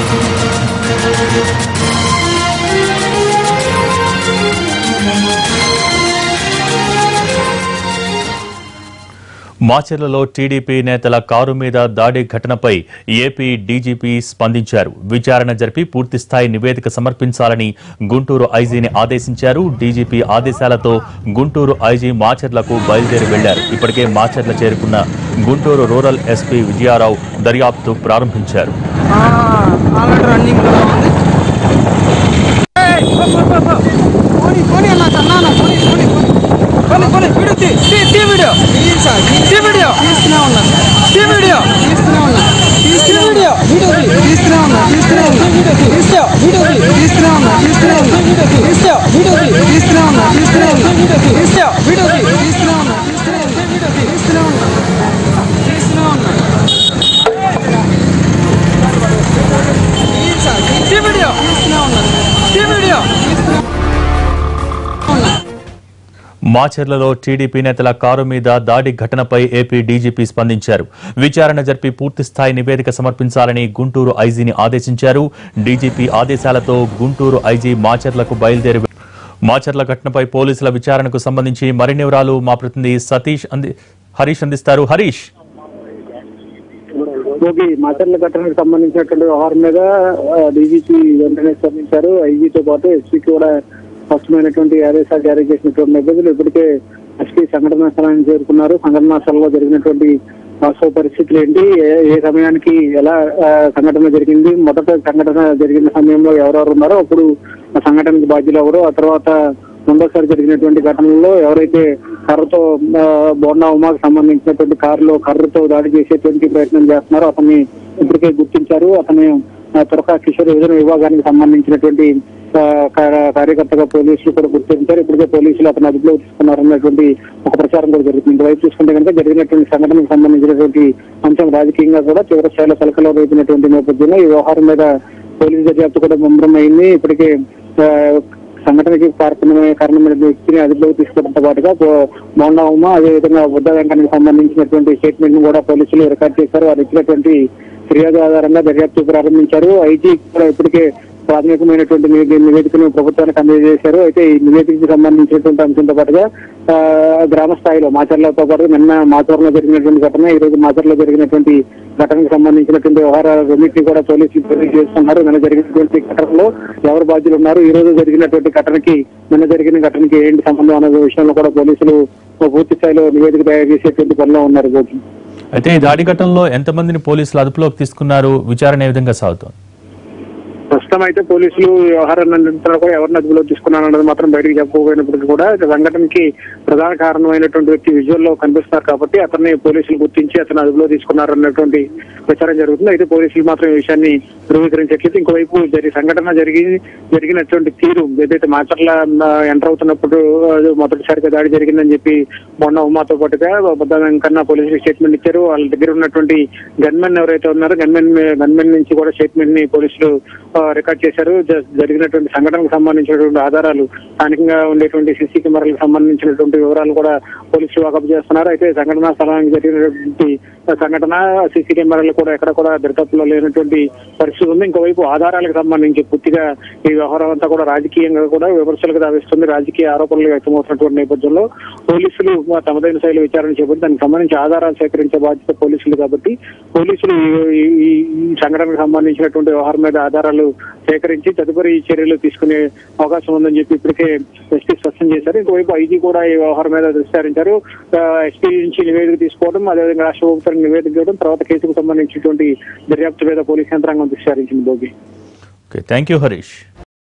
మాచర్లలో TDP నేతల car మీద దాడి ఘటనపై ఏపీ డీజీపీ స్పందించారు విచారణ జరిపి పూర్తిస్థాయి నివేదిక సమర్పించాలని గుంటూరు ఐజీని ఆదేశించారు డీజీపీ ఆదేశాలతో గుంటూరు ఐజీ మాచర్లకు బయలుదేరి వెళ్లారు ఇప్పటికే మాచర్ల చేరుకున్న గుంటూరు రూరల్ ఎస్పీ విజయారావు దర్యాప్తు ప్రారంభించారు ఆల్రెడీ రన్నింగ్ లో ఉంది ఏయ్, పో, పో, పో, పో. పోనీ పోనీ అన్న సన్నాన పోనీ పోనీ పోనీ పోనీ వీడియో తీ తీ తీ వీడియో తీ వీడియో తీస్తూనే ఉన్నా తీ వీడియో తీస్తూనే ఉన్నా తీస్తూనే వీడియో వీడియో తీస్తూనే ఉన్నా తీస్తూనే ఉన్నా తీస్తా వీడియో తీస్తూనే ఉన్నా తీస్తూనే ఉన్నా తీస్తా వీడియో తీస్తూనే ఉన్నా తీస్తూనే ఉన్నా తీస్తా వీడియో తీస్తూనే ఉన్నా తీస్తూనే ఉన్నా తీస్తూనే ఉన్నా తీస్తూనే ఉన్నా తీ వీడియో తీస్తూనే ఉన్నా తీ వీడియో మాచర్లలో టీడీపీ నేతల కారు మీద దాడి ఘటనపై ఏపీ డీజీపీ స్పందించారు విచారణ జరిపి పూర్తిస్థాయి నివేదిక సమర్పించాలని గుంటూరు ఐజీని ఆదేశించారు డీజీపీ ఆదేశాలతో గుంటూరు ఐజీ మాచర్లకు బయలుదేరి మాచర్ల ఘటనపై పోలీసుల విచారణకు సంబంధించి మరిన్ని వివరాలు మా ప్రతినిధి సతీష్ అంది హరీష్ అందిస్తారు హరీష్ ఓకే మాచర్ల ఘటనకు సంబంధించినటువంటి వ్యవహారం మీద డీజీపీ వెంటనే స్పందించారు ఐజీతో పాటు ఎస్పీకి కూడా స్పష్టమైనటువంటి ఆదేశాలు జారీ చేసినటువంటి నేపథ్యంలో ఇప్పటికే ఎస్పీ సంఘటనా స్థలానికి చేరుకున్నారు సంఘటనా స్థలంలో జరిగినటువంటి వాస్తవ పరిస్థితులు ఏంటి ఏ- ఏ సమయానికి ఎలా ఆ, సంఘటన జరిగింది మొదట సంఘటన జరిగిన సమయంలో ఎవరెవరు ఉన్నారో అప్పుడు ఆ సంఘటనకు బాధ్యులు ఎవరు ఆ తర్వాత రెండోసారి జరిగినటువంటి ఘటనలో ఎవరైతే కర్రతో ఆ, బోండా ఉమాకు సంబంధించినటువంటి కారులో కర్రతో దాడి చేసేటువంటి ప్రయత్నం చేస్తున్నారో అతన్ని ఇప్పటికే గుర్తించారు అతను ఆ, తురక కిషోర్ యోజన విభాగానికి సంబంధించినటువంటి ఆ, కా- కార్యకర్తగా పోలీసులు కూడా గుర్తించారు ఇప్పటికే పోలీసులు అతను అదుపులో తీసుకున్నారన్నటువంటి ఒక ప్రచారం కూడా జరుగుతుంది ఇంకోవైపు చూసుకుంటే కనుక జరిగినటువంటి సంఘటనకు సంబంధించినటువంటి అంశం రాజకీయంగా కూడా తీవ్ర స్థాయిలో కలకలం రేపినటువంటి నేపథ్యంలో ఈ వ్యవహారం మీద పోలీసు దర్యాప్తు కూడా ముమ్మరం అయింది ఇప్పటికే ఆ, సంఘటనకి కారణమైన కారణమైన వ్యక్తిని అదుపులోకి తీసుకోవడంతో పాటుగా పో- మోండా ఉమ అదేవిధంగా బుద్ధ వెంకటకి సంబంధించినటువంటి స్టేట్మెంట్ ను కూడా పోలీసులు రికార్డ్ చేశారు వారు ఇచ్చినటువంటి ఫిర్యాదు ఆధారంగా దర్యాప్తు ప్రారంభించారు ఐజీ కూడా ఇప్పటికే ప్రాథమికమైనటువంటి నివే- నివేదికను ప్రభుత్వానికి అందజేశారు అయితే ఈ నివేదికకు సంబంధించినటువంటి అంశంతో పాటుగా ఆ, గ్రామ స్థాయిలో మాచర్లతో పాటు నిన్న మాచర్లో జరిగినటువంటి ఘటన ఈ రోజు మాచర్లో జరిగినటువంటి ఘటనకు సంబంధించినటువంటి వ్యవహారాలన్నింటినీ కూడా పోలీసులు తెలియజేస్తున్నారు నిన్న జరిగినటువంటి ఘటనలో ఎవరు బాధ్యులు ఉన్నారు ఈ రోజు జరిగినటువంటి ఘటనకి నిన్న జరిగిన ఘటనకి ఏంటి సంబంధం అనే విషయంలో కూడా పోలీసులు పూర్తి స్థాయిలో నివేదిక తయారు చేసేటువంటి పనిలో ఉన్నారు గోపి అయితే ఈ దాడి ఘటనలో ఎంతమందిని పోలీసులు అదుపులోకి తీసుకున్నారు విచారణ ఏ విధంగా సాగుతోంది ప్రస్తుతం అయితే పోలీసులు ఈ వ్యవహారాన్ని అంతా కూడా ఎవరిని అదుపులో తీసుకున్నారన్నది మాత్రం బయటికి చెప్పకపోయినప్పటికీ కూడా ఈ సంఘటనకి ప్రధాన కారణమైనటువంటి వ్యక్తి విజువల్ లో కనిపిస్తున్నారు కాబట్టి అతన్ని పోలీసులు గుర్తించి అతను అదుపులో తీసుకున్నారన్నటువంటి ప్రచారం జరుగుతుంది అయితే పోలీసులు మాత్రం ఈ విషయాన్ని ధృవీకరించట్లేదు ఇంకోవైపు జరిగి సంఘటన జరిగి జరిగినటువంటి తీరు ఏదైతే మాచర్ల ఎంటర్ అవుతున్నప్పుడు అది మొదటిసారిగా దాడి జరిగిందని చెప్పి మొన్న ఉమాతో పాటుగా బుద్ధ వెంకన్న పోలీసులు స్టేట్మెంట్ ఇచ్చారు వాళ్ళ దగ్గర ఉన్నటువంటి గన్మెన్ ఎవరైతే ఉన్నారో గన్మెన్ గన్మెన్ నుంచి కూడా స్టేట్మెంట్ ని పోలీసులు ఆ, రికార్డ్ చేశారు జ- జరిగినటువంటి సంఘటనకు సంబంధించినటువంటి ఆధారాలు స్థానికంగా ఉండేటువంటి సీసీ కెమెరాలకు సంబంధించినటువంటి వివరాలు కూడా పోలీసులు వాకప్ చేస్తున్నారు అయితే సంఘటనా స్థలానికి జరిగినటువంటి సంఘటన సీసీ కెమెరాలు కూడా ఎక్కడ కూడా దరిదాపుల్లో లేనటువంటి పరిస్థితి ఉంది ఇంకోవైపు ఆధారాలకు సంబంధించి పూర్తిగా ఈ వ్యవహారం అంతా కూడా రాజకీయంగా కూడా విమర్శలకు దావిస్తుంది రాజకీయ ఆరోపణలు వ్యక్తమవుతున్నటువంటి నేపథ్యంలో పోలీసులు తమదైన శైలి విచారణ చేపట్టి దానికి సంబంధించి ఆధారాలు సేకరించే బాధ్యత పోలీసులు కాబట్టి పోలీసులు ఈ- ఈ ఈ సంఘటనకు సంబంధించినటువంటి వ్యవహారం మీద ఆధారాలు సేకరించి తదుపరి చర్యలు తీసుకునే అవకాశం ఉందని చెప్పి ఇప్పటికే ఎస్పీ స్పష్టం చేశారు ఇంకోవైపు ఐజీ కూడా ఈ వ్యవహారం మీద దృష్టి సారించారు ఎస్పీ నుంచి నివేదిక తీసుకోవడం అదేవిధంగా రాష్ట్ర ప్రభుత్వానికి నివేదిక ఇవ్వడం తర్వాత కేసుకు సంబంధించినటువంటి దర్యాప్తు మీద పోలీస్ యంత్రాంగం దృష్టి సారించింది Bhogi okay thank you Harish